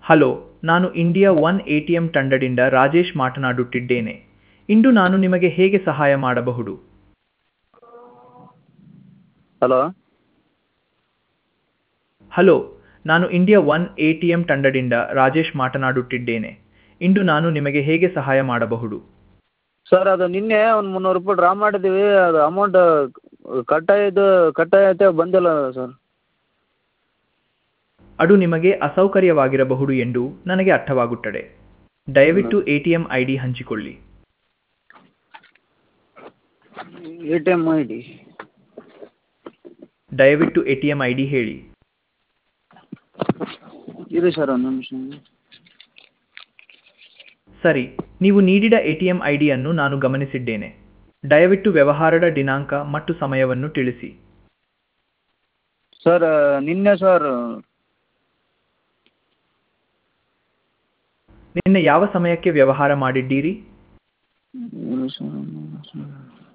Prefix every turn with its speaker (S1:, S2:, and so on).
S1: Hello ನಾನು India one A T M ತಂಡದಿಂದ ರಾಜೇಶ್ ಮಾತನಾಡುತ್ತಿದ್ದೇನೆ ಇಂದು ನಾನು ನಿಮಗೆ ಹೇಗೆ ಸಹಾಯ ಮಾಡಬಹುದು
S2: ಹಲೋ
S1: ಹಲೋ ನಾನು India one A T M ತಂಡದಿಂದ ರಾಜೇಶ್ ಮಾತನಾಡುತ್ತಿದ್ದೇನೆ ಇಂದು ನಾನು ನಿಮಗೆ ಹೇಗೆ ಸಹಾಯ ಮಾಡಬಹುದು
S2: ಸರ್ ಅದು ನಿನ್ನೆ ಒಂದು ಮುನ್ನೂರು ರೂಪಾಯಿ ಡ್ರಾ ಮಾಡಿದ್ದೀವಿ ಅದು ಅಮೌಂಟ್ ಕಟ್ಟಾಯಿತು ಕಟ್ಟಾಗೈತೆ ಬಂದಿಲ್ಲ ಸರ್
S1: ಅದು ನಿಮಗೆ ಅಸೌಕರ್ಯವಾಗಿರಬಹುದು ಎಂದು ನನಗೆ ಅರ್ಥವಾಗುತ್ತದೆ ದಯವಿಟ್ಟು A T M I D ಹಂಚಿಕೊಳ್ಳಿ
S2: A T M I D
S1: ದಯವಿಟ್ಟು A T M I D ಹೇಳಿ
S2: ಇರಿ ಸರ್ ಒಂದು ನಿಮಿಷ
S1: ಸರಿ ನೀವು ನೀಡಿದ ಎ ಟಿ ಎಂ ಐ ಡಿಯನ್ನು ನಾನು ಗಮನಿಸಿದ್ದೇನೆ ದಯವಿಟ್ಟು ವ್ಯವಹಾರದ ದಿನಾಂಕ ಮತ್ತು ಸಮಯವನ್ನು ತಿಳಿಸಿ
S2: ಸರ್ ನಿನ್ನೆ ಸರ್
S1: ನಿನ್ನೆ ಯಾವ ಸಮಯಕ್ಕೆ ವ್ಯವಹಾರ ಮಾಡಿದ್ದೀರಿ
S2: ಇರಿ ಸರ್ ಒಂದು ನಿಮಿಷ.